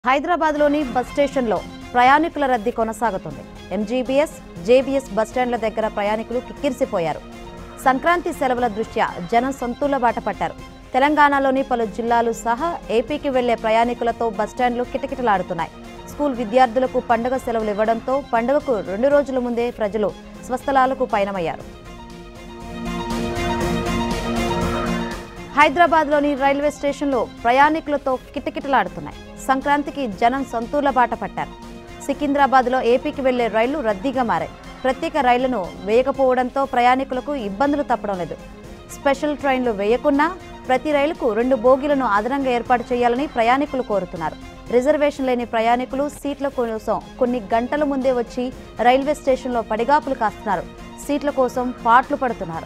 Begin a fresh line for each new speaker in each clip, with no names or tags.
హైదరాబాద్లోని బస్ స్టేషన్లో ప్రయాణికుల రద్దీ కొనసాగుతుంది ఎంజీబీఎస్ జేబీఎస్ బస్టాండ్ల దగ్గర ప్రయాణికులు కిక్కిరిసిపోయారు సంక్రాంతి సెలవుల దృష్ట్యా జనం సొంతూళ్ల బాట పట్టారు తెలంగాణలోని పలు జిల్లాలు సహా ఏపీకి వెళ్లే ప్రయాణికులతో బస్టాండ్లు కిటకిటలాడుతున్నాయి స్కూల్ విద్యార్థులకు పండుగ సెలవులు ఇవ్వడంతో పండుగకు రెండు రోజుల ముందే ప్రజలు స్వస్థలాలకు పయనమయ్యారు హైదరాబాద్లోని రైల్వే స్టేషన్లో ప్రయాణికులతో కిటకిటలాడుతున్నాయి సంక్రాంతికి జనం సొంతూర్ల బాట పట్టారు సికింద్రాబాద్లో ఏపీకి వెళ్లే రైళ్లు రద్దీగా మారాయి ప్రత్యేక రైళ్లను వేయకపోవడంతో ప్రయాణికులకు ఇబ్బందులు తప్పడం లేదు స్పెషల్ ట్రైన్లు వేయకున్నా ప్రతి రైలుకు రెండు బోగీలను అదనంగా ఏర్పాటు చేయాలని ప్రయాణికులు కోరుతున్నారు రిజర్వేషన్ లేని ప్రయాణికులు సీట్ల కోసం కొన్ని గంటల ముందే వచ్చి రైల్వే స్టేషన్లో పడిగాపులు కాస్తున్నారు సీట్ల కోసం పాట్లు పడుతున్నారు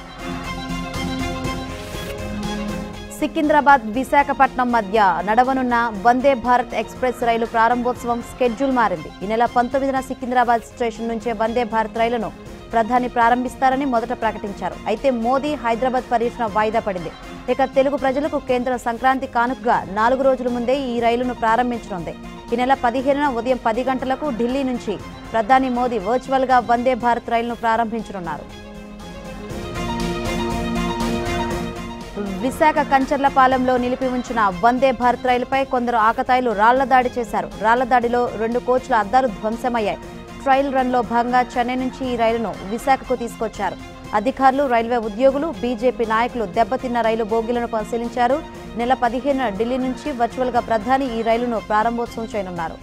సికింద్రాబాద్ విశాఖపట్నం మధ్య నడవనున్న వందే భారత్ ఎక్స్ప్రెస్ రైలు ప్రారంభోత్సవం స్కెడ్యూల్ మారింది ఈ నెల పంతొమ్మిదిన సికింద్రాబాద్ స్టేషన్ నుంచే వందే భారత్ రైలును ప్రధాని ప్రారంభిస్తారని మొదట ప్రకటించారు అయితే మోదీ హైదరాబాద్ పర్యటన వాయిదా పడింది ఇక తెలుగు ప్రజలకు కేంద్ర సంక్రాంతి కానుకగా నాలుగు రోజుల ముందే ఈ రైలును ప్రారంభించనుంది ఈ నెల పదిహేనున ఉదయం పది గంటలకు ఢిల్లీ నుంచి ప్రధాని మోదీ వర్చువల్గా వందే భారత్ రైలును ప్రారంభించనున్నారు విశాఖ కంచర్లపాలెంలో నిలిపి ఉంచిన వందే భారత్ రైలుపై కొందరు ఆకతాయిలు రాళ్ల దాడి చేశారు రాళ్ల దాడిలో రెండు కోచ్ల అద్దాలు ధ్వంసమయ్యాయి ట్రయల్ రన్లో భాగంగా చెన్నై నుంచి ఈ రైలును విశాఖకు తీసుకొచ్చారు అధికారులు రైల్వే ఉద్యోగులు బీజేపీ నాయకులు దెబ్బతిన్న రైలు బోగీలను పరిశీలించారు నెల పదిహేనున ఢిల్లీ నుంచి వర్చువల్గా ప్రధాని ఈ రైలును ప్రారంభోత్సవం చేయనున్నారు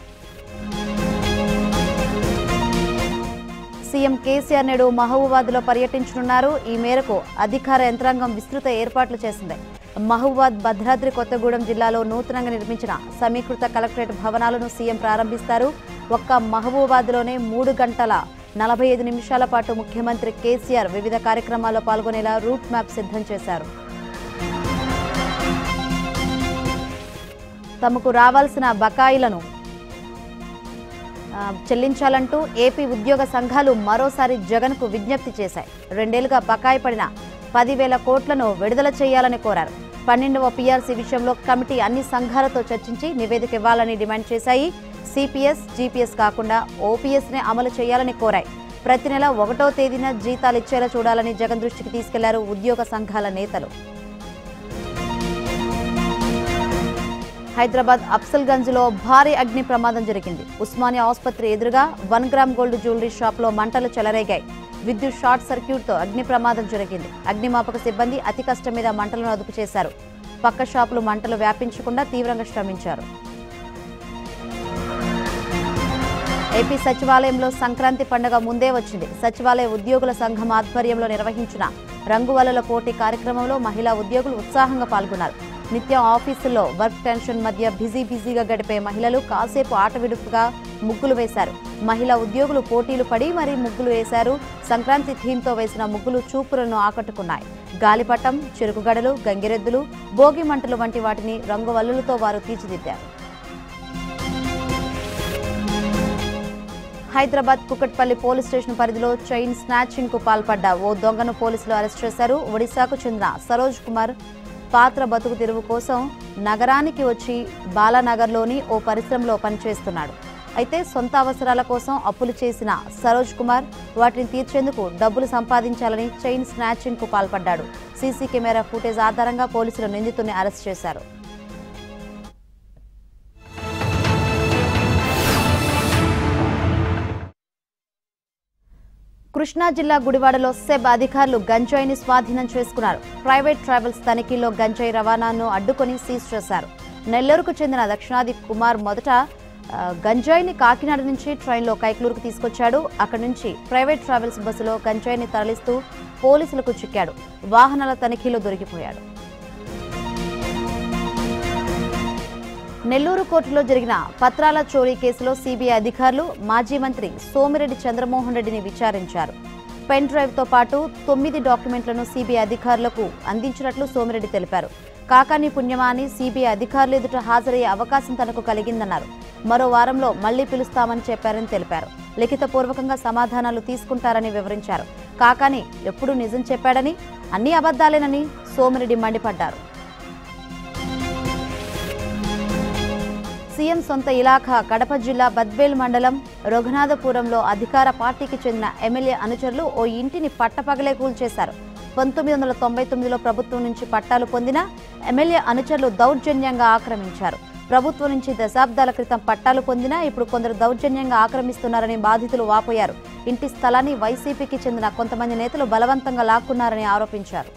సీఎం కేసీఆర్ నేడు మహబూబాద్లో పర్యటించనున్నారు ఈ మేరకు అధికార యంత్రాంగం విస్తృత ఏర్పాట్లు చేసింది మహబూబాద్ భద్రాద్రి కొత్తగూడెం జిల్లాలో నూతనంగా నిర్మించిన సమీకృత కలెక్టరేట్ భవనాలను సీఎం ప్రారంభిస్తారు ఒక్క మహబూబాద్లోనే మూడు గంటల నలభై ఐదు నిమిషాల పాటు ముఖ్యమంత్రి కేసీఆర్ వివిధ కార్యక్రమాల్లో పాల్గొనేలా రూట్ మ్యాప్ సిద్ధం చేశారు తమకు రావాల్సిన బకాయిలను ఆ, చెల్లించాలంటూ ఏపీ ఉద్యోగ సంఘాలు మరోసారి జగన్కు విజ్ఞప్తి చేశాయి రెండేళ్లుగా బకాయి పడిన పదివేల కోట్లను విడుదల చేయాలని కోరారు పన్నెండవ పీఆర్సీ విషయంలో కమిటీ అన్ని సంఘాలతో చర్చించి నివేదిక ఇవ్వాలని డిమాండ్ చేశాయి సిపిఎస్ జీపీఎస్ కాకుండా ఓపీఎస్నే అమలు చేయాలని కోరాయి ప్రతి నెల ఒకటో తేదీన జీతాలు ఇచ్చేలా చూడాలని జగన్ దృష్టికి తీసుకెళ్లారు ఉద్యోగ సంఘాల నేతలు హైదరాబాద్ అఫ్సల్గంజ్ లో భారీ అగ్ని ప్రమాదం జరిగింది ఉస్మానియా ఆసుపత్రి ఎదురుగా one gram gold jewellery shop లో మంటలు చెలరేగాయి విద్యుత్ షార్ట్ సర్క్యూట్ తో అగ్ని ప్రమాదం జరిగింది అగ్నిమాపక సిబ్బంది అతి కష్టం మీద మంటలను అదుపు చేశారు పక్క షాపులు మంటలు వ్యాపించకుండా తీవ్రంగా శ్రమించారు ఏపీ సచివాలయంలో సంక్రాంతి పండుగ ముందే వచ్చింది సచివాలయ ఉద్యోగుల సంఘం ఆధ్వర్యంలో నిర్వహించిన రంగువలల పోటీ కార్యక్రమంలో మహిళా ఉద్యోగులు ఉత్సాహంగా పాల్గొన్నారు నిత్యం ఆఫీసుల్లో వర్క్ టెన్షన్ మధ్య బిజీ బిజీగా గడిపే మహిళలు కాసేపు ఆట విడుపుగా ముగ్గులు వేశారు మహిళా ఉద్యోగులు పోటీలు పడి మరీ ముగ్గులు వేశారు సంక్రాంతి థీమ్తో వేసిన ముగ్గులు చూపులను ఆకట్టుకున్నాయి గాలిపటం చెరుకుగడలు గంగిరెద్దులు భోగి మంటలు వంటి వాటిని రంగువల్లులతో వారు తీర్చిదిద్దారు హైదరాబాద్ కుకట్పల్లి పోలీస్ స్టేషన్ పరిధిలో చైన్ స్నాచింగ్ కు పాల్పడ్డ ఓ దొంగను పోలీసులు అరెస్ట్ చేశారు ఒడిశాకు చెందిన సరోజ్ కుమార్ పాత్ర బతుకు తెరువు కోసం నగరానికి వచ్చి బాలానగర్లోని ఓ పరిశ్రమలో పనిచేస్తున్నాడు అయితే సొంత అవసరాల కోసం అప్పులు చేసిన సరోజ్ కుమార్ వాటిని తీర్చేందుకు డబ్బులు సంపాదించాలని చైన్ స్నాచింగ్ కు పాల్పడ్డాడు సీసీ కెమెరా ఫుటేజ్ ఆధారంగా పోలీసులు నిందితుడిని అరెస్ట్ చేశారు కృష్ణా జిల్లా గుడివాడలో సెబ్ అధికారులు గంజాయిని స్వాధీనం చేసుకున్నారు ప్రైవేట్ ట్రావెల్స్ తనిఖీల్లో గంజాయి రవాణాను అడ్డుకొని సీజ్ చేశారు నెల్లూరుకు చెందిన దక్షిణాది కుమార్ మొదట ఆ, గంజాయిని కాకినాడ నుంచి ట్రైన్లో కైక్లూరుకు తీసుకొచ్చాడు అక్కడి నుంచి ప్రైవేట్ ట్రావెల్స్ బస్సులో గంజాయిని తరలిస్తూ పోలీసులకు చిక్కాడు వాహనాల తనిఖీలో దొరికిపోయాడు నెల్లూరు కోర్టులో జరిగిన పత్రాల చోరీ కేసులో సిబిఐ అధికారులు మాజీ మంత్రి సోమిరెడ్డి చంద్రమోహన్ రెడ్డిని విచారించారు పెన్ డ్రైవ్తో పాటు తొమ్మిది డాక్యుమెంట్లను సిబిఐ అధికారులకు అందించినట్లు సోమిరెడ్డి తెలిపారు కాకాని పుణ్యమా అని సిబిఐ అధికారులు ఎదుట హాజరయ్యే అవకాశం తనకు కలిగిందన్నారు మరో వారంలో మళ్లీ పిలుస్తామని చెప్పారని తెలిపారు లిఖితపూర్వకంగా సమాధానాలు తీసుకుంటారని వివరించారు కాకాని ఎప్పుడు నిజం చెప్పాడని అన్ని అబద్దాలేనని సోమిరెడ్డి మండిపడ్డారు సీఎం సొంత ఇలాఖా కడప జిల్లా బద్వేల్ మండలం రఘునాథపురంలో అధికార పార్టీకి చెందిన ఎమ్మెల్యే అనుచరులు ఓ ఇంటిని పట్టపగలే కూల్చేశారు పంతొమ్మిది వందల తొంభై తొమ్మిదిలో ప్రభుత్వం నుంచి పట్టాలు పొందిన ఎమ్మెల్యే అనుచరులు దౌర్జన్యంగా ఆక్రమించారు ప్రభుత్వం నుంచి దశాబ్దాల క్రితం పట్టాలు పొందినా ఇప్పుడు కొందరు దౌర్జన్యంగా ఆక్రమిస్తున్నారని బాధితులు వాపోయారు ఇంటి స్థలాన్ని వైసీపీకి చెందిన కొంతమంది నేతలు బలవంతంగా లాక్కున్నారని ఆరోపించారు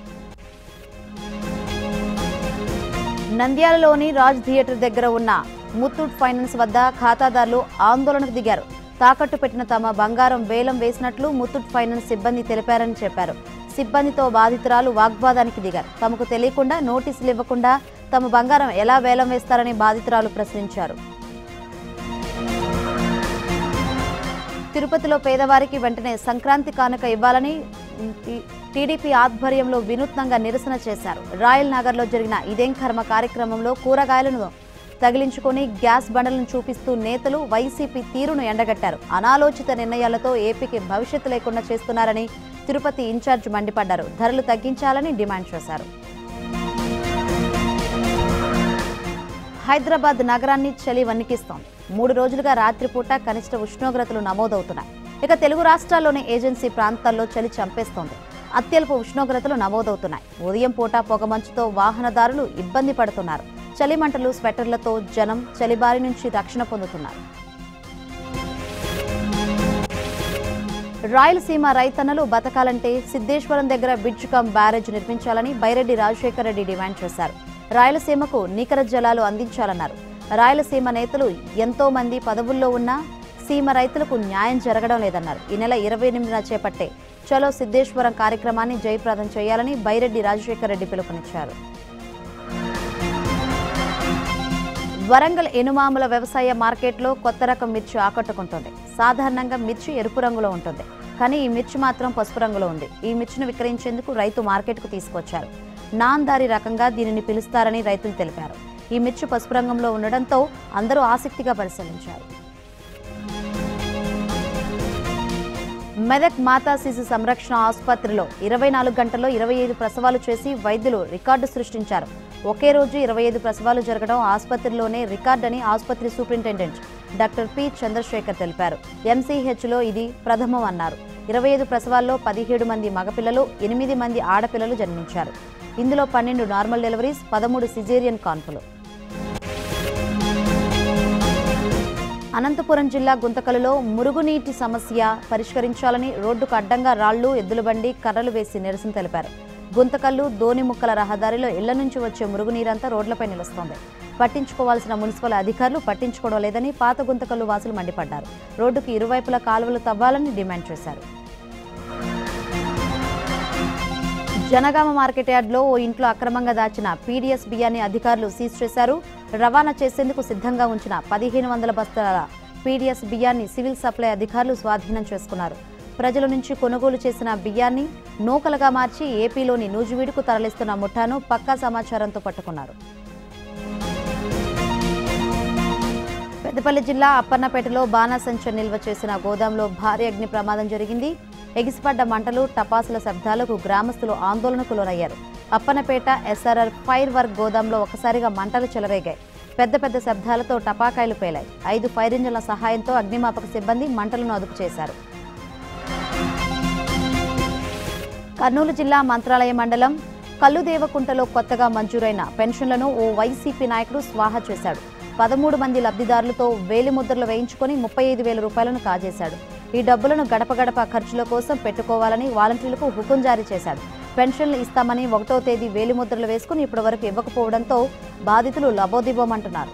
నంద్యాలలోని రాజ్ థియేటర్ దగ్గర ఉన్న ముత్తూట్ ఫైనాన్స్ వద్ద ఖాతాదారులు ఆందోళనకు దిగారు తాకట్టు పెట్టిన తమ బంగారం వేలం వేసినట్లు ముత్తూట్ ఫైనాన్స్ సిబ్బంది తెలిపారని చెప్పారు సిబ్బందితో బాధితురాలు వాగ్వాదానికి దిగారు తమకు తెలియకుండా నోటీసులు ఇవ్వకుండా తమ బంగారం ఎలా వేలం వేస్తారని బాధితురాలు ప్రశ్నించారు తిరుపతిలో పేదవారికి వెంటనే సంక్రాంతి కానుక ఇవ్వాలని టి- టీడీపీ ఆధ్వర్యంలో వినూత్నంగా నిరసన చేశారు రాయల్ నగర్లో జరిగిన ఇదేం కర్మ కార్యక్రమంలో కూరగాయలను తగిలించుకొని గ్యాస్ బండలను చూపిస్తూ నేతలు వైసీపీ తీరును ఎండగట్టారు అనాలోచిత నిర్ణయాలతో ఏపీకి భవిష్యత్తు లేకుండా చేస్తున్నారని తిరుపతి ఇన్ఛార్జ్ మండిపడ్డారు ధరలు తగ్గించాలని డిమాండ్ చేశారు హైదరాబాద్ నగరాన్ని చలి వణికిస్తోంది మూడు రోజులుగా రాత్రిపూట కనిష్ట ఉష్ణోగ్రతలు నమోదవుతున్నాయి ఇక తెలుగు రాష్ట్రాల్లోని ఏజెన్సీ ప్రాంతాల్లో చలి చంపేస్తోంది అత్యల్ప ఉష్ణోగ్రతలు నమోదవుతున్నాయి ఉదయం పూట పొగమంచుతో వాహనదారులు ఇబ్బంది పడుతున్నారు చలిమంటలు స్వెటర్లతో జనం చలిబారి నుంచి రక్షణ పొందుతున్నారు రాయలసీమ రైతన్నలు బతకాలంటే సిద్ధేశ్వరం దగ్గర బిడ్జ్ కమ్ బ్యారేజ్ నిర్మించాలని బైరెడ్డి రాజశేఖర రెడ్డి డిమాండ్ చేశారు రాయలసీమకు నికర జలాలు అందించాలన్నారు రాయలసీమ నేతలు ఎంతో మంది పదవుల్లో ఉన్నా సీమ రైతులకు న్యాయం జరగడం లేదన్నారు ఈ నెల ఇరవై ఎనిమిదిన చేపట్టే చలో సిద్ధేశ్వరం కార్యక్రమాన్ని జయప్రదం చేయాలని బైరెడ్డి రాజశేఖర రెడ్డి పిలుపునిచ్చారు వరంగల్ ఎనుమాముల వ్యవసాయ మార్కెట్లో కొత్త రకం మిర్చి ఆకట్టుకుంటుంది సాధారణంగా మిర్చి ఎరుపు రంగులో ఉంటుంది కానీ ఈ మిర్చి మాత్రం పసుపు రంగులో ఉంది ఈ మిర్చిని విక్రయించేందుకు రైతు మార్కెట్కు తీసుకొచ్చారు నాందారి రకంగా దీనిని పిలుస్తారని రైతులు తెలిపారు ఈ మిర్చి పసుపు రంగంలో ఉండడంతో అందరూ ఆసక్తిగా పరిశీలించారు మెదక్ మాతా శిశు సంరక్షణ ఆసుపత్రిలో ఇరవై నాలుగు గంటల్లో ఇరవై ఐదు ప్రసవాలు చేసి వైద్యులు రికార్డు సృష్టించారు ఒకే రోజు ఇరవై ఐదు ప్రసవాలు జరగడం ఆసుపత్రిలోనే రికార్డని ఆసుపత్రి సూపరింటెండెంట్ డాక్టర్ పి చంద్రశేఖర్ తెలిపారు ఎంసీహెచ్లో ఇది ప్రథమం అన్నారు ఇరవై ఐదు ప్రసవాల్లో పదిహేడు మంది మగపిల్లలు ఎనిమిది మంది ఆడపిల్లలు జన్మించారు ఇందులో పన్నెండు నార్మల్ డెలివరీస్ పదమూడు సిజేరియన్ కాన్పులు అనంతపురం జిల్లా గుంతకలలో మురుగునీటి సమస్య పరిష్కరించాలని రోడ్డుకు అడ్డంగా రాళ్లు ఎద్దులబండి కర్రలు వేసి నిరసన తెలిపారు గుంతకల్లు దోనిముక్కల రహదారిలో ఇళ్ల నుంచి వచ్చే మురుగునీరంతా రోడ్లపై నిలుస్తోంది పట్టించుకోవాల్సిన మున్సిపల్ అధికారులు పట్టించుకోవడం లేదని పాత గుంతకల్లు వాసులు మండిపడ్డారు రోడ్డుకు ఇరువైపులా కాలువలు తవ్వాలని డిమాండ్ చేశారు జనగామ మార్కెట్ యార్డ్లో ఓ ఇంట్లో అక్రమంగా దాచిన పీడీఎస్ బియ్యాన్ని అధికారులు సీజ్ చేశారు రవాణా చేసేందుకు సిద్ధంగా ఉంచిన పదిహేను వందల బస్తాల పీడీఎస్ బియ్యాన్ని సివిల్ సప్లై అధికారులు స్వాధీనం చేసుకున్నారు ప్రజల నుంచి కొనుగోలు చేసిన బియ్యాన్ని నూకలుగా మార్చి ఏపీలోని నూజివీడుకు తరలిస్తున్న ముఠాను పక్కా సమాచారంతో పట్టుకున్నారు పెద్దపల్లి జిల్లా అప్పన్నపేటలో బాణాసంచ నిల్వ చేసిన గోదాంలో భారీ అగ్ని ప్రమాదం జరిగింది ఎగిసిపడ్డ మంటలు టపాసుల శబ్దాలకు గ్రామస్తులు ఆందోళనకు లోనయ్యారు అప్పన్నపేట ఎస్ఆర్ఆర్ ఫైర్ వర్క్ గోదాంలో ఒకసారిగా మంటలు చెలరేగాయి పెద్ద పెద్ద శబ్దాలతో టపాకాయలు పేలాయి ఐదు ఫైర్ ఇంజన్ల సహాయంతో అగ్నిమాపక సిబ్బంది మంటలను అదుపు చేశారు కర్నూలు జిల్లా మంత్రాలయ మండలం కల్లుదేవకుంటలో కొత్తగా మంజూరైన పెన్షన్లను ఓ వైసీపీ నాయకుడు స్వాహా చేశాడు పదమూడు మంది లబ్ధిదారులతో వేలి ముద్రలు వేయించుకొని ముప్పై ఐదు వేల రూపాయలను కాజేశాడు ఈ డబ్బులను గడప గడప ఖర్చుల కోసం పెట్టుకోవాలని వాలంటీర్లకు హుకుం జారీ చేశాడు పెన్షన్లు ఇస్తామని ఒకటో తేదీ వేలి ముద్రలు వేసుకుని ఇప్పటి వరకు ఇవ్వకపోవడంతో బాధితులు లబోదిబోమంటున్నారు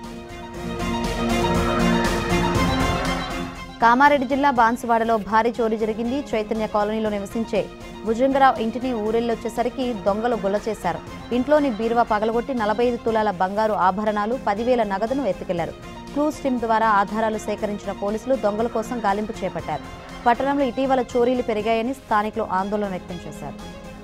కామారెడ్డి జిల్లా బాన్సువాడలో భారీ చోరీ జరిగింది చైతన్య కాలనీలో నివసించే భుజంగరావు ఇంటిని ఊరెళ్ళొచ్చేసరికి దొంగలు గుల్ల చేశారు ఇంట్లోని బీరువా పగలగొట్టి నలభై ఐదు తులాల బంగారు ఆభరణాలు పదివేల నగదును ఎత్తుకెళ్లారు క్లూస్ టీం ద్వారా ఆధారాలు సేకరించిన పోలీసులు దొంగల కోసం గాలింపు చేపట్టారు పట్టణంలో ఇటీవల చోరీలు పెరిగాయని స్థానికులు ఆందోళన వ్యక్తం చేశారు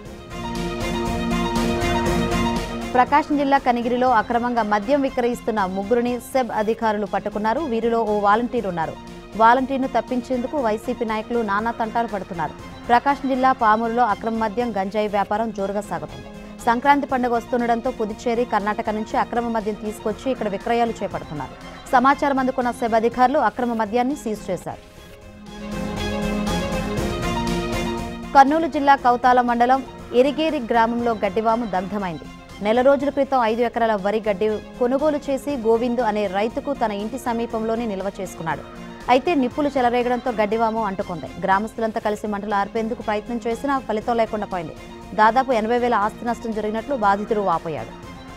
ప్రకాశం జిల్లా కనిగిరిలో అక్రమంగా మద్యం విక్రయిస్తున్న ముగ్గురిని సెబ్ అధికారులు పట్టుకున్నారు వీరిలో ఓ వాలంటీర్ ఉన్నారు వాలంటీర్ను తప్పించేందుకు వైసీపీ నాయకులు నానా తంటాలు పడుతున్నారు ప్రకాశం జిల్లా పామూరులో అక్రమ మద్యం గంజాయి వ్యాపారం జోరుగా సాగుతుంది సంక్రాంతి పండుగ వస్తుండటంతో పుదుచ్చేరి కర్ణాటక నుంచి అక్రమ మద్యం తీసుకొచ్చి ఇక్కడ విక్రయాలు చేపడుతున్నారు సమాచారం అందుకున్న సెబ్ అధికారులు అక్రమ మద్యాన్ని సీజ్ చేశారు కర్నూలు జిల్లా కౌతాల మండలం ఎరిగేరి గ్రామంలో గడ్డివాము దగ్ధమైంది నెల రోజుల క్రితం ఐదు ఎకరాల వరి గడ్డి కొనుగోలు చేసి గోవిందు అనే రైతుకు తన ఇంటి సమీపంలోనే నిల్వ చేసుకున్నాడు అయితే నిప్పులు చెలరేగడంతో గడ్డివాము అంటుకుంది గ్రామస్తులంతా కలిసి మంటలు ఆర్పేందుకు ప్రయత్నం చేసినా ఫలితం లేకుండా పోయింది దాదాపు ఎనభై వేల ఆస్తి నష్టం జరిగినట్లు బాధితుడు వాపోయాడు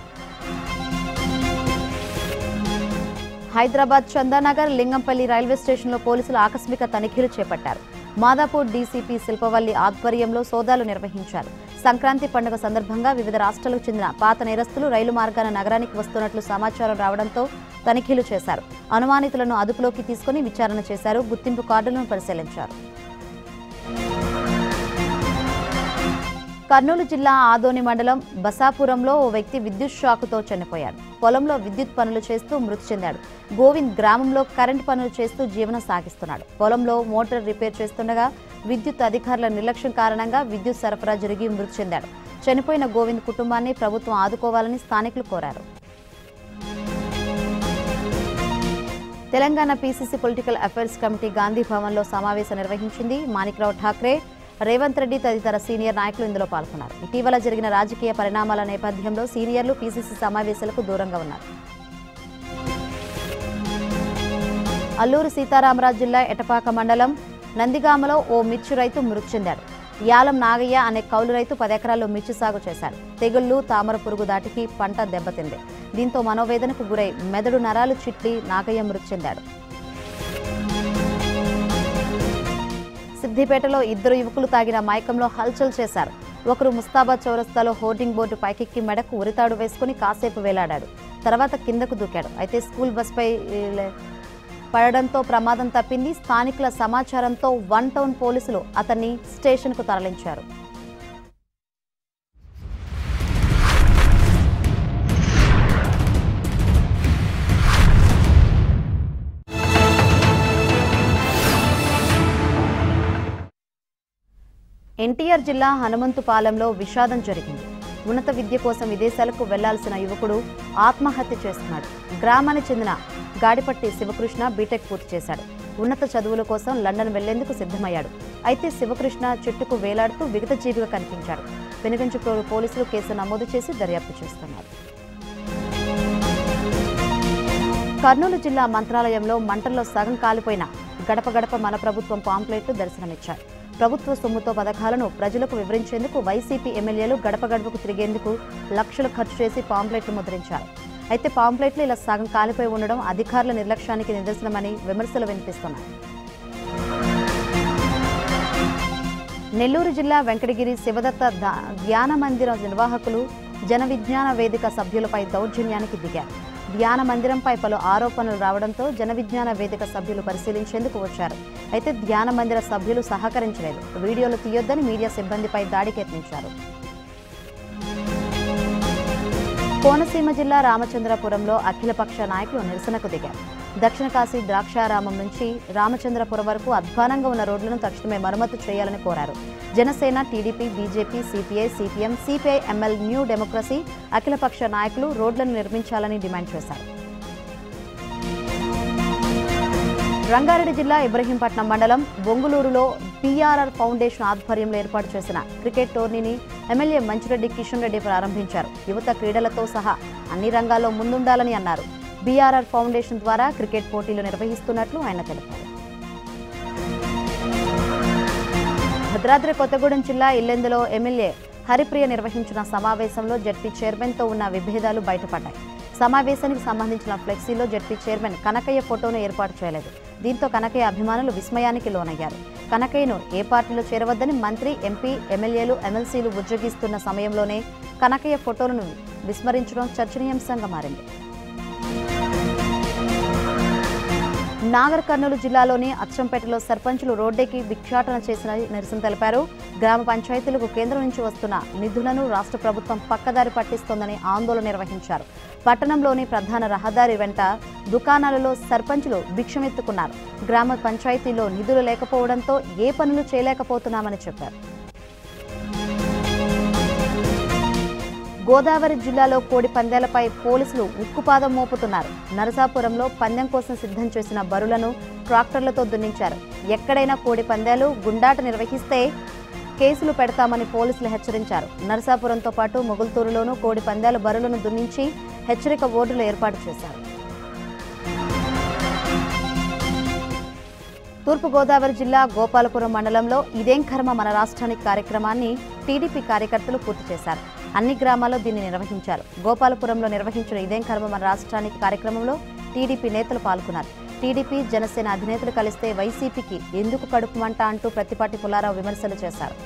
హైదరాబాద్ చందానగర్ లింగంపల్లి రైల్వే స్టేషన్లో పోలీసులు ఆకస్మిక తనిఖీలు చేపట్టారు మాదాపూర్ డీసీపీ శిల్పవల్లి ఆధ్వర్యంలో సోదాలు నిర్వహించారు సంక్రాంతి పండుగ సందర్భంగా వివిధ రాష్ట్రాలకు చెందిన పాత నేరస్తులు రైలు మార్గాన నగరానికి వస్తున్నట్లు సమాచారం రావడంతో తనిఖీలు చేశారు అనుమానితులను అదుపులోకి తీసుకుని విచారణ చేశారు గుర్తింపు కార్డులను పరిశీలించారు కర్నూలు జిల్లా ఆదోని మండలం బసాపురంలో ఓ వ్యక్తి విద్యుత్ షాకుతో చనిపోయాడు పొలంలో విద్యుత్ పనులు చేస్తూ మృతి చెందాడు గోవింద్ గ్రామంలో కరెంట్ పనులు చేస్తూ జీవనం సాగిస్తున్నాడు పొలంలో మోటార్ రిపేర్ చేస్తుండగా విద్యుత్ అధికారుల నిర్లక్ష్యం కారణంగా విద్యుత్ సరఫరా జరిగి మృతి చెందాడు చనిపోయిన గోవింద్ కుటుంబాన్ని ప్రభుత్వం ఆదుకోవాలని స్థానికులు కోరారు Telangana PCC political affairs committee Gandhi భవన్లో సమావేశం నిర్వహించింది మాణిక్రావు ఠాక్రే రేవంత్ రెడ్డి తదితర సీనియర్ నాయకులు ఇందులో పాల్గొన్నారు ఇటీవల జరిగిన రాజకీయ పరిణామాల నేపథ్యంలో సీనియర్లు పీసీసీ సమావేశాలకు దూరంగా ఉన్నారు అల్లూరు సీతారామరాజు జిల్లా ఎటపాక మండలం నందిగామలో ఓ మిర్చి రైతు మృతి చెందాడు యాలం నాగయ్య అనే కౌలు రైతు పదెకరాల్లో మిర్చి సాగు చేశాడు తెగుళ్లు తామర పురుగు దాటికి పంట దెబ్బతింది దీంతో మనోవేదనకు గురై మెదడు నరాలు చిట్లి నాగయ్య మృతి చెందాడు సిద్దిపేటలో ఇద్దరు యువకులు తాగిన మైకంలో హల్చల్ చేశారు ఒకరు ముస్తాబాద్ చౌరస్తాలో హోర్డింగ్ బోర్డు పైకెక్కి మెడకు ఉరితాడు వేసుకుని కాసేపు వేలాడాడు తర్వాత కిందకు దూకాడు అయితే స్కూల్ బస్పై లే- పడడంతో ప్రమాదం తప్పింది స్థానికుల సమాచారంతో వన్ టౌన్ పోలీసులు అతన్ని స్టేషన్కు తరలించారు ఎన్టీఆర్ జిల్లా హనుమంతుపాలెంలో విషాదం జరిగింది ఉన్నత విద్య కోసం విదేశాలకు వెళ్లాల్సిన యువకుడు ఆత్మహత్య చేసుకున్నాడు గ్రామానికి చెందిన గాడిపట్టి శివకృష్ణ బీటెక్ పూర్తి చేశాడు ఉన్నత చదువుల కోసం లండన్ వెళ్లేందుకు సిద్ధమయ్యాడు అయితే శివకృష్ణ చెట్టుకు వేలాడుతూ విగతజీవిగా కనిపించాడు వెనుగంచుప్రోలు పోలీసులు కేసు నమోదు చేసి దర్యాప్తు చేస్తున్నారు కర్నూలు జిల్లా మంత్రాలయంలో మంటల్లో సగం కాలిపోయిన గడప గడప మన ప్రభుత్వం పాంప్లెట్లు దర్శనమిచ్చారు ప్రభుత్వ సొమ్ముతో పథకాలను ప్రజలకు వివరించేందుకు వైసీపీ ఎమ్మెల్యేలు గడప గడపకు తిరిగేందుకు లక్షలు ఖర్చు చేసి పాంప్లెట్లు ముద్రించారు అయితే పాంప్లెట్లు ఇలా సగం కాలిపోయి ఉండడం అధికారుల నిర్లక్ష్యానికి నిదర్శనమని విమర్శలు వినిపిస్తున్నాయి నెల్లూరు జిల్లా వెంకటగిరి శివదత్త దా- ధ్యాన మందిర నిర్వాహకులు జన విజ్ఞాన వేదిక సభ్యులపై దౌర్జన్యానికి దిగారు ధ్యాన మందిరంపై పలు ఆరోపణలు రావడంతో జన విజ్ఞాన వేదిక సభ్యులు పరిశీలించేందుకు వచ్చారు అయితే ధ్యాన మందిర సభ్యులు సహకరించలేదు వీడియోలు తీయొద్దని మీడియా సిబ్బందిపై దాడికి యత్నించారు కోనసీమ జిల్లా రామచంద్రపురంలో అఖిలపక్ష నాయకులు నిరసనకు దిగారు దక్షిణ కాశీ ద్రాక్షారామం నుంచి రామచంద్రపురం వరకు అధ్వానంగా ఉన్న రోడ్లను తక్షణమే మరమ్మతు చేయాలని కోరారు Janasena TDP BJP CPI CPM CPI ML new democracy అఖిలపక్ష నాయకులు రోడ్లను నిర్మించాలని డిమాండ్ చేశారు రంగారెడ్డి జిల్లా ఇబ్రహీంపట్నం మండలం బొంగులూరులో పీఆర్ఆర్ ఫౌండేషన్ ఆధ్వర్యంలో ఏర్పాటు చేసిన క్రికెట్ టోర్నీని ఎమ్మెల్యే మంచిరెడ్డి కిషన్ రెడ్డి ప్రారంభించారు యువత క్రీడలతో సహా అన్ని రంగాల్లో ముందుండాలని అన్నారు బీఆర్ఆర్ ఫౌండేషన్ ద్వారా క్రికెట్ పోటీలు నిర్వహిస్తున్నట్లు ఆయన తెలిపారు భద్రాద్రి కొత్తగూడెం జిల్లా ఇల్లెందులో ఎమ్మెల్యే హరిప్రియ నిర్వహించిన సమావేశంలో జడ్పీ చైర్మన్తో ఉన్న విభేదాలు బయటపడ్డాయి సమావేశానికి సంబంధించిన ఫ్లెక్సీలో జడ్పీ చైర్మన్ కనకయ్య ఫోటోను ఏర్పాటు చేయలేదు దీంతో కనకయ్య అభిమానులు విస్మయానికి లోనయ్యారు కనకయ్యను ఏ పార్టీలో చేరవద్దని మంత్రి ఎంపీ ఎమ్మెల్యేలు ఎమ్మెల్సీలు ఉద్యోగిస్తున్న సమయంలోనే కనకయ్య ఫోటోలను విస్మరించడం చర్చనీయాంశంగా మారింది నాగర్ కర్నూలు జిల్లాలోని అచ్చంపేటలో సర్పంచులు రోడ్డెక్కి భిక్షాటన చేసిన నిరసన తెలిపారు గ్రామ పంచాయతీలకు కేంద్రం నుంచి వస్తున్న నిధులను రాష్ట్ర ప్రభుత్వం పక్కదారి పట్టిస్తోందని ఆందోళన నిర్వహించారు పట్టణంలోని ప్రధాన రహదారి వెంట దుకాణాలలో సర్పంచులు భిక్షమెత్తుకున్నారు గ్రామ పంచాయతీలో నిధులు లేకపోవడంతో ఏ పనులు చేయలేకపోతున్నామని చెప్పారు గోదావరి జిల్లాలో కోడి పందేలపై పోలీసులు ఉక్కుపాదం మోపుతున్నారు నరసాపురంలో పందెం కోసం సిద్ధం చేసిన బరులను ట్రాక్టర్లతో దున్నించారు ఎక్కడైనా కోడి పందేలు గుండాట నిర్వహిస్తే కేసులు పెడతామని పోలీసులు హెచ్చరించారు నరసాపురంతో పాటు మొగుల్తూరులోనూ కోడి పందేల బరులను దున్నించి హెచ్చరిక బోర్డులు ఏర్పాటు చేశారు తూర్పుగోదావరి జిల్లా గోపాలపురం మండలంలో ఇదేం కర్మ మన రాష్ట్రానికి కార్యక్రమాన్ని టీడీపీ కార్యకర్తలు పూర్తి చేశారు అన్ని గ్రామాల్లో దీన్ని నిర్వహించారు గోపాలపురంలో నిర్వహించిన ఇదేం కర్మ మన రాష్ట్రానికి కార్యక్రమంలో టీడీపీ నేతలు పాల్గొన్నారు టీడీపీ జనసేన అధినేతలు కలిస్తే వైసీపీకి ఎందుకు కడుపు మంట అంటూ ప్రతిపాటి పుల్లారావు విమర్శలు చేశారు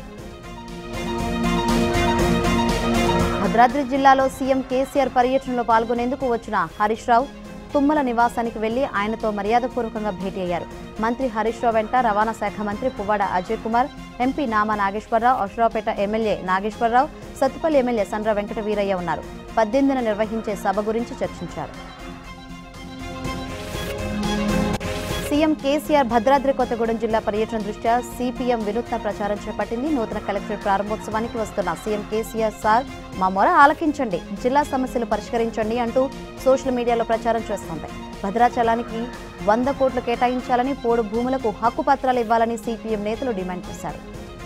భద్రాద్రి జిల్లాలో సీఎం కేసీఆర్ పర్యటనలో పాల్గొనేందుకు వచ్చిన హరీష్ రావు తుమ్మల నివాసానికి వెళ్లి ఆయనతో మర్యాదపూర్వకంగా భేటీ అయ్యారు మంత్రి హరీష్ రావు వెంట రవాణా శాఖ మంత్రి Puvvada Ajay Kumar MP Nama Nageswararao Aswaraopeta MLA Nageswararao Sathupalli MLA Sandra Venkata Veeraiah ఉన్నారు పద్దెనిమిదిన నిర్వహించే సభ గురించి చర్చించారు సీఎం కేసీఆర్ భద్రాద్రి కొత్తగూడెం జిల్లా పర్యటన దృష్ట్యా సిపిఎం వినూత్న ప్రచారం చేపట్టింది నూతన కలెక్టరేట్ ప్రారంభోత్సవానికి వస్తున్న సీఎం కేసీఆర్ సార్ మా మొర ఆలకించండి జిల్లా సమస్యలు పరిష్కరించండి అంటూ సోషల్ మీడియాలో ప్రచారం చేస్తోంది భద్రాచలానికి వంద కోట్లు కేటాయించాలని పోడు భూములకు హక్కు పత్రాలు ఇవ్వాలని సిపిఎం నేతలు డిమాండ్ చేశారు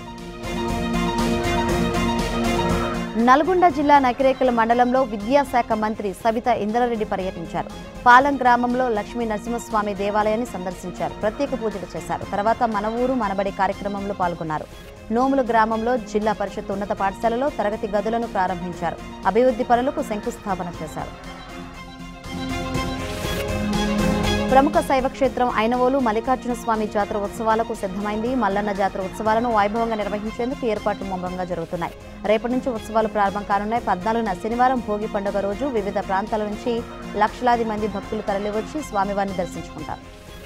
నల్గొండ జిల్లా నకిరేకల మండలంలో విద్యాశాఖ మంత్రి సబితా ఇంద్రారెడ్డి పర్యటించారు పాలెం గ్రామంలో లక్ష్మీ నరసింహస్వామి దేవాలయాన్ని సందర్శించారు ప్రత్యేక పూజలు చేశారు తర్వాత మన ఊరు మనబడి కార్యక్రమంలో పాల్గొన్నారు నోములు గ్రామంలో జిల్లా పరిషత్ ఉన్నత పాఠశాలలో తరగతి గదులను ప్రారంభించారు అభివృద్ధి పనులకు శంకుస్థాపన చేశారు ప్రముఖ శైవ క్షేత్రం ఐనవోలు మల్లికార్జున స్వామి జాతర ఉత్సవాలకు సిద్ధమైంది మల్లన్న జాతర ఉత్సవాలను వైభవంగా నిర్వహించేందుకు ఏర్పాట్లు ముమ్మరంగా జరుగుతున్నాయి రేపటి నుంచి ఉత్సవాలు ప్రారంభం కానున్నాయి పద్నాలుగున శనివారం భోగి పండుగ రోజు వివిధ ప్రాంతాల నుంచి లక్షలాది మంది భక్తులు తరలివచ్చి స్వామివారిని దర్శించుకుంటారు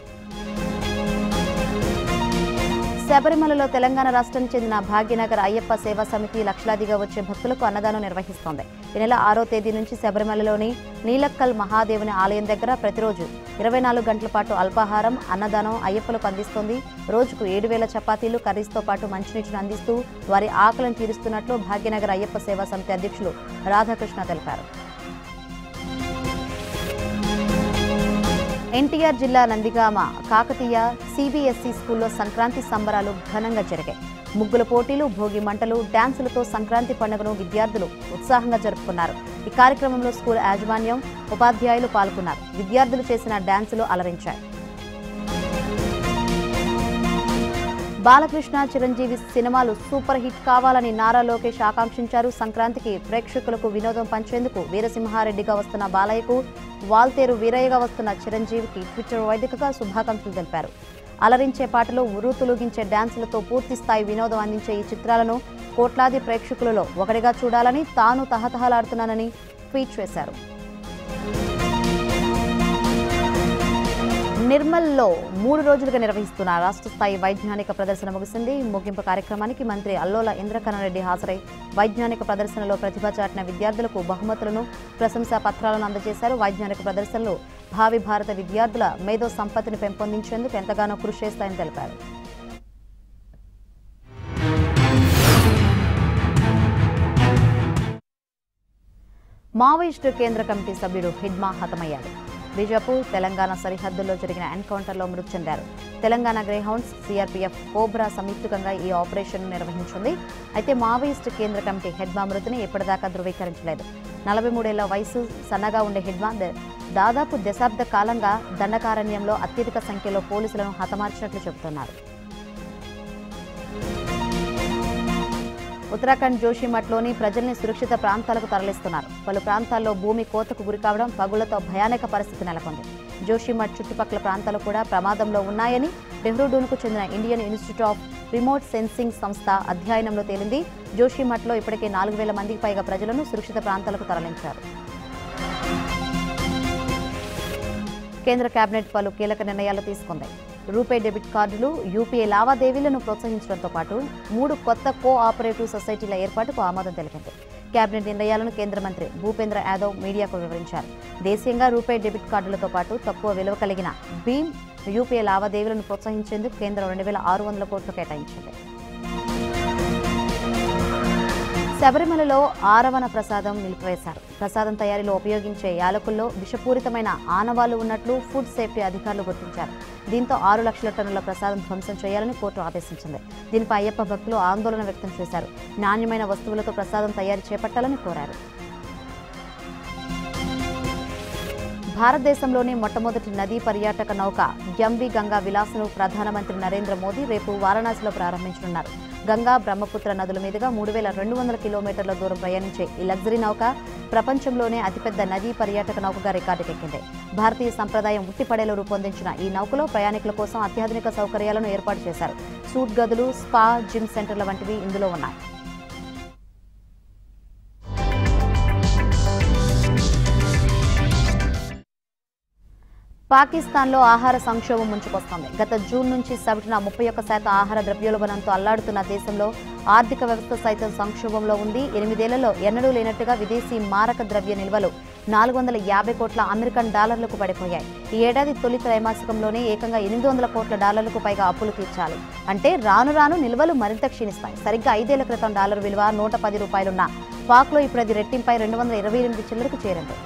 శబరిమలలో తెలంగాణ రాష్ట్రానికి చెందిన భాగ్యనగర్ అయ్యప్ప సేవా సమితి లక్షలాదిగా వచ్చే భక్తులకు అన్నదానం నిర్వహిస్తోంది ఈ నెల ఆరో తేదీ నుంచి శబరిమలలోని నీలక్కల్ మహాదేవుని ఆలయం దగ్గర ప్రతిరోజు ఇరవై నాలుగు గంటల పాటు అల్పాహారం అన్నదానం అయ్యప్పలకు అందిస్తోంది రోజుకు ఏడు వేల చపాతీలు కర్రీస్తో పాటు మంచినీటిని అందిస్తూ వారి ఆకలిని తీరుస్తున్నట్లు భాగ్యనగర్ అయ్యప్ప సేవా సమితి అధ్యక్షులు రాధాకృష్ణ తెలిపారు ఎన్టీఆర్ జిల్లా నందిగామ కాకతీయ సిబిఎస్ఈ స్కూల్లో సంక్రాంతి సంబరాలు ఘనంగా జరిగాయి ముగ్గుల పోటీలు భోగి మంటలు డ్యాన్సులతో సంక్రాంతి పండుగను విద్యార్థులు ఉత్సాహంగా జరుపుకున్నారు ఈ కార్యక్రమంలో స్కూల్ యాజమాన్యం ఉపాధ్యాయులు పాల్గొన్నారు విద్యార్థులు చేసిన డ్యాన్సులు అలరించాయి బాలకృష్ణ చిరంజీవి సినిమాలు సూపర్ హిట్ కావాలని నారా లోకేష్ ఆకాంక్షించారు సంక్రాంతికి ప్రేక్షకులకు వినోదం పంచేందుకు వీరసింహారెడ్డిగా వస్తున్న బాలయ్యకు వాల్తేరు వీరయ్యగా వస్తున్న చిరంజీవికి ట్విట్టర్ వేదికగా శుభాకాంక్షలు తెలిపారు అలరించే పాటలు ఉరు తొలగించే డ్యాన్సులతో పూర్తి స్థాయి వినోదం అందించే ఈ చిత్రాలను కోట్లాది ప్రేక్షకులలో ఒకటిగా చూడాలని తాను తహతహలాడుతున్నానని ట్వీట్ చేశారు నిర్మల్లో మూడు రోజులుగా నిర్వహిస్తున్న రాష్ట్ర స్థాయి వైజ్ఞానిక ప్రదర్శన ముగిసింది ముగింపు కార్యక్రమానికి మంత్రి అల్లోల ఇంద్రకరణరెడ్డి హాజరై వైజ్ఞానిక ప్రదర్శనలో ప్రతిభ చాటిన విద్యార్థులకు బహుమతులను ప్రశంసా పత్రాలను అందజేశారు వైజ్ఞానిక ప్రదర్శనలు భావి భారత విద్యార్థుల మేధో సంపత్తిని పెంపొందించేందుకు ఎంతగానో కృషి చేస్తాయని తెలిపారు మావోయిస్టు కేంద్ర కమిటీ సభ్యుడు హిడ్మా హతమయ్యాడు బీజాపూర్ తెలంగాణ సరిహద్దుల్లో జరిగిన ఎన్కౌంటర్లో మృతి చెందారు తెలంగాణ గ్రేహౌండ్స్ సిఆర్పీఎఫ్ కోబ్రా సంయుక్తంగా ఈ ఆపరేషన్ నిర్వహించింది అయితే మావోయిస్టు కేంద్ర కమిటీ హెడ్మా మృతిని ఇప్పటిదాకా ధృవీకరించలేదు నలభై మూడేళ్ల వయసు సన్నగా ఉండే హిడ్మా ద- దాదాపు దశాబ్ద కాలంగా దండకారణ్యంలో అత్యధిక సంఖ్యలో పోలీసులను హతమార్చినట్లు చెబుతున్నారు ఉత్తరాఖండ్ జోషిమఠ్లోని ప్రజల్ని సురక్షిత ప్రాంతాలకు తరలిస్తున్నారు పలు ప్రాంతాల్లో భూమి కోతకు గురికావడం పగులతో భయానక పరిస్థితి నెలకొంది జోషిమఠ్ చుట్టుపక్కల ప్రాంతాలు కూడా ప్రమాదంలో ఉన్నాయని డెహ్రూడూన్కు చెందిన Indian institute of remote sensing సంస్థ అధ్యయనంలో తేలింది జోషిమఠ్లో ఇప్పటికే నాలుగు వేల మందికి పైగా ప్రజలను సురక్షిత ప్రాంతాలకు తరలించారు కేంద్ర కేబినెట్ పలు కీలక నిర్ణయాలు తీసుకుంది రూపే డెబిట్ కార్డులు యూపీఐ లావాదేవీలను ప్రోత్సహించడంతో పాటు మూడు కొత్త కో ఆపరేటివ్ సొసైటీల ఏర్పాటుకు ఆమోదం తెలిపింది కేబినెట్ నిర్ణయాలను కేంద్ర మంత్రి భూపేంద్ర యాదవ్ మీడియాకు వివరించారు దేశీయంగా రూపే డెబిట్ కార్డులతో పాటు తక్కువ విలువ కలిగిన భీమ్ యూపీఐ లావాదేవీలను ప్రోత్సహించేందుకు కేంద్రం రెండు వేల ఆరు వందల కోట్లు కేటాయించింది శబరిమలలో ఆరవణ ప్రసాదం నిలిపివేశారు ప్రసాదం తయారీలో ఉపయోగించే యాలకుల్లో విషపూరితమైన ఆనవాళ్లు ఉన్నట్లు ఫుడ్ సేఫ్టీ అధికారులు గుర్తించారు దీంతో ఆరు లక్షల టన్నుల ప్రసాదం ధ్వంసం చేయాలని కోర్టు ఆదేశించింది దీనిపై అయ్యప్ప భక్తులు ఆందోళన వ్యక్తం చేశారు నాణ్యమైన వస్తువులతో ప్రసాదం తయారు చేపట్టాలని కోరారు భారతదేశంలోని మొట్టమొదటి నదీ పర్యాటక నౌక ఎంవి గంగా విలాస్ను ప్రధానమంత్రి నరేంద్ర మోదీ రేపు వారణాసిలో ప్రారంభించనున్నారు గంగా బ్రహ్మపుత్ర నదుల మీదుగా మూడు వేల రెండు వందల కిలోమీటర్ల దూరం ప్రయాణించే ఈ లగ్జరీ నౌక ప్రపంచంలోనే అతిపెద్ద నదీ పర్యాటక నౌకగా రికార్డుకెక్కింది భారతీయ సంప్రదాయం ఉట్టిపడేలో రూపొందించిన ఈ నౌకలో ప్రయాణికుల కోసం అత్యాధునిక సౌకర్యాలను ఏర్పాటు చేశారు సూట్ గదులు స్పా జిమ్ సెంటర్ల వంటివి ఇందులో ఉన్నాయి పాకిస్తాన్లో ఆహార సంక్షోభం ముంచుకొస్తోంది గత జూన్ నుంచి సగటున ముప్పై ఒక్క శాతం ఆహార ద్రవ్యోల్బణంతో అల్లాడుతున్న దేశంలో ఆర్థిక వ్యవస్థ సైతం సంక్షోభంలో ఉంది ఎనిమిదేళ్లలో ఎన్నడూ లేనట్టుగా విదేశీ మారక ద్రవ్య నిల్వలు నాలుగు వందల యాభై కోట్ల అమెరికన్ డాలర్లకు పడిపోయాయి ఈ ఏడాది తొలి త్రైమాసికంలోనే ఏకంగా ఎనిమిది వందల కోట్ల డాలర్లకు పైగా అప్పులు తీర్చాలి అంటే రాను రాను నిల్వలు మరింత క్షీణిస్తాయి సరిగ్గా ఐదేళ్ల క్రితం డాలర్ విలువ నూట పది రూపాయలున్న పాక్లో ఇప్పుడు అది రెట్టింపై రెండు వందల ఇరవై ఎనిమిది చిల్లరకు చేరింది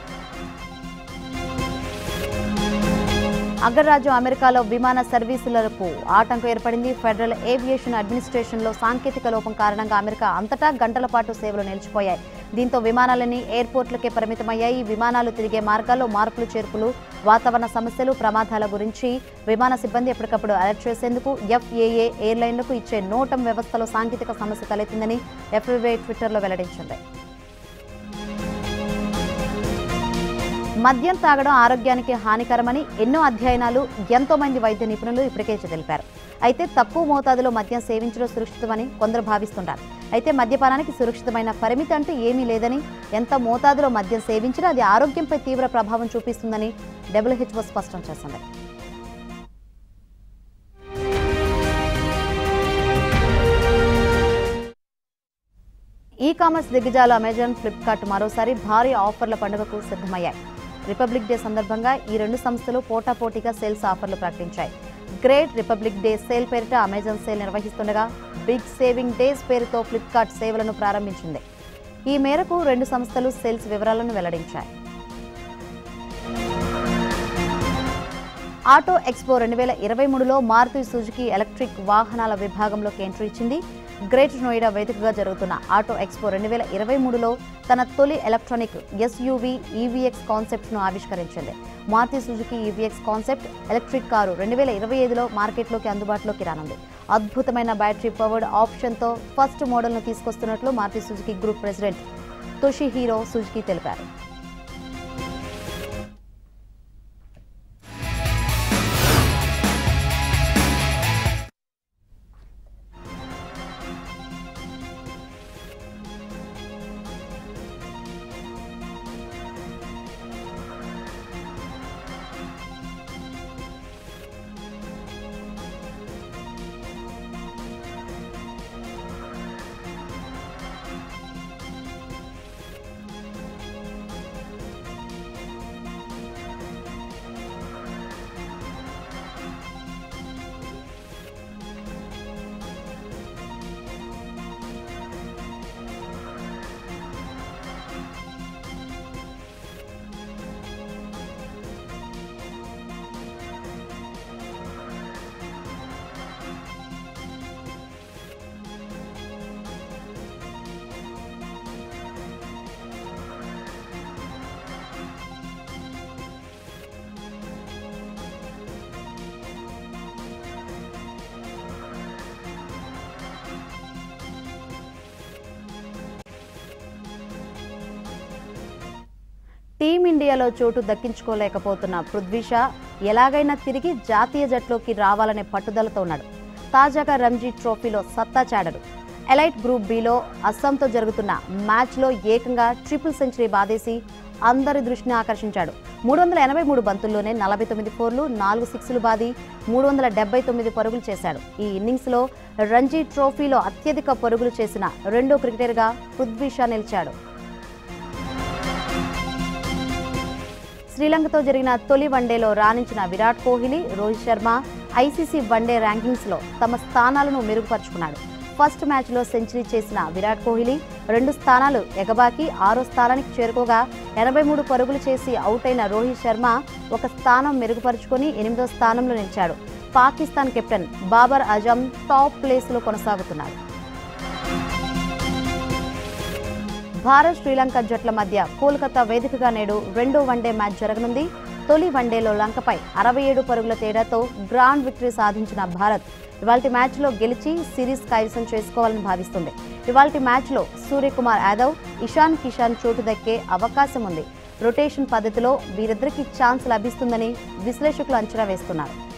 అగ్రరాజ్యం అమెరికాలో విమాన సర్వీసులకు ఆటంకం ఏర్పడింది ఫెడరల్ ఏవియేషన్ అడ్మినిస్ట్రేషన్లో సాంకేతిక లోపం కారణంగా అమెరికా అంతటా గంటల పాటు సేవలు నిలిచిపోయాయి దీంతో విమానాలన్నీ ఎయిర్పోర్ట్లకే పరిమితమయ్యాయి విమానాలు తిరిగే మార్గాల్లో మార్పులు చేర్పులు వాతావరణ సమస్యలు ప్రమాదాల గురించి విమాన సిబ్బంది ఎప్పటికప్పుడు అలర్ట్ చేసేందుకు ఎఫ్ఏఏ ఎయిర్లైన్లకు ఇచ్చే నోటం వ్యవస్థలో సాంకేతిక సమస్య తలెత్తిందని ఎఫ్ఏఏ ట్విట్టర్లో వెల్లడించింది మద్యం తాగడం ఆరోగ్యానికి హానికరమని ఎన్నో అధ్యయనాలు ఎంతో మంది వైద్య నిపుణులు ఇప్పటికే తెలిపారు అయితే తక్కువ మోతాదులో మద్యం సేవించడం సురక్షితమని కొందరు భావిస్తుంటారు అయితే మద్యపానానికి సురక్షితమైన పరిమితి అంటూ ఏమీ లేదని ఎంత మోతాదులో మద్యం సేవించినా అది ఆరోగ్యంపై తీవ్ర ప్రభావం చూపిస్తుందని డబ్ల్యూహెచ్ఓ స్పష్టం చేసింది ఈ కామర్స్ దిగ్గజాలు అమెజాన్ ఫ్లిప్కార్ట్ మరోసారి భారీ ఆఫర్ల పండుగకు సిద్ధమయ్యాయి రిపబ్లిక్ డే సందర్భంగా ఈ రెండు సంస్థలు పోటాపోటీగా సేల్స్ ఆఫర్లు ప్రకటించాయి గ్రేట్ రిపబ్లిక్ డే సేల్ పేరిట అమెజాన్ సేల్ నిర్వహిస్తుండగా బిగ్ సేవింగ్ డేస్ పేరుతో ఫ్లిప్కార్ట్ సేవలను ప్రారంభించింది ఈ మేరకు రెండు సంస్థలు సేల్స్ వివరాలను వెల్లడించాయి ఆటో ఎక్స్పో రెండు వేల ఇరవై మూడులో మారుతి సుజుకి ఎలక్ట్రిక్ వాహనాల విభాగంలోకి ఎంట్రీ ఇచ్చింది గ్రేటర్ నోయిడా వేదికగా జరుగుతున్న ఆటో ఎక్స్పో రెండు వేల ఇరవై మూడులో తన తొలి ఎలక్ట్రానిక్ ఎస్యూవీ ఈవీఎక్స్ కాన్సెప్ట్ను ఆవిష్కరించింది Maruti Suzuki EVX concept electric car రెండు వేల ఇరవై ఐదులో మార్కెట్లోకి అందుబాటులోకి రానుంది అద్భుతమైన బ్యాటరీ పవర్డ్ ఆప్షన్తో ఫస్ట్ మోడల్ను తీసుకొస్తున్నట్లు Maruti Suzuki group president Toshihiro Suzuki తెలిపారు టీమిండియాలో చోటు దక్కించుకోలేకపోతున్న పృథ్వీ షా ఎలాగైనా తిరిగి జాతీయ జట్లోకి రావాలనే పట్టుదలతో ఉన్నాడు తాజాగా రంజీ ట్రోఫీలో సత్తా చాడడు ఎలైట్ గ్రూప్ బిలో అస్సాంతో జరుగుతున్న మ్యాచ్లో ఏకంగా ట్రిపుల్ సెంచరీ బాదేసి అందరి దృష్టిని ఆకర్షించాడు మూడు వందల ఎనభై మూడు బంతుల్లోనే నలభై తొమ్మిది ఫోర్లు నాలుగు సిక్స్లు బాది మూడు వందల డెబ్బై తొమ్మిది పరుగులు చేశాడు ఈ ఇన్నింగ్స్లో రంజీ ట్రోఫీలో అత్యధిక పరుగులు చేసిన రెండో క్రికెటర్గా పృథ్వీ షా నిలిచాడు శ్రీలంకతో జరిగిన తొలి వన్డేలో రాణించిన విరాట్ కోహ్లీ రోహిత్ శర్మ ఐసీసీ వన్డే ర్యాంకింగ్స్లో తమ స్థానాలను మెరుగుపరుచుకున్నాడు ఫస్ట్ మ్యాచ్లో సెంచరీ చేసిన విరాట్ కోహ్లీ రెండు స్థానాలు ఎగబాకి ఆరో స్థానానికి చేరుకోగా ఎనభై మూడు పరుగులు చేసి అవుట్ అయిన రోహిత్ శర్మ ఒక స్థానం మెరుగుపరుచుకొని ఎనిమిదో స్థానంలో నిలిచాడు పాకిస్తాన్ కెప్టెన్ బాబర్ అజమ్ టాప్ ప్లేస్లో కొనసాగుతున్నాడు భారత్ శ్రీలంక జట్ల మధ్య కోల్కతా వేదికగా నేడు రెండో వన్డే మ్యాచ్ జరగనుంది తొలి వన్డేలో లంకపై అరవై ఏడు పరుగుల తేడాతో గ్రాండ్ విక్టరీ సాధించిన భారత్ ఇవాల్టి మ్యాచ్లో గెలిచి సిరీస్ కైవసం చేసుకోవాలని భావిస్తుంది ఇవాల్టి మ్యాచ్లో సూర్యకుమార్ యాదవ్ ఇషాన్ కిషాన్ చోటు దక్కే అవకాశం ఉంది రొటేషన్ పద్ధతిలో వీరిద్దరికీ ఛాన్స్ లభిస్తుందని విశ్లేషకులు అంచనా వేస్తున్నారు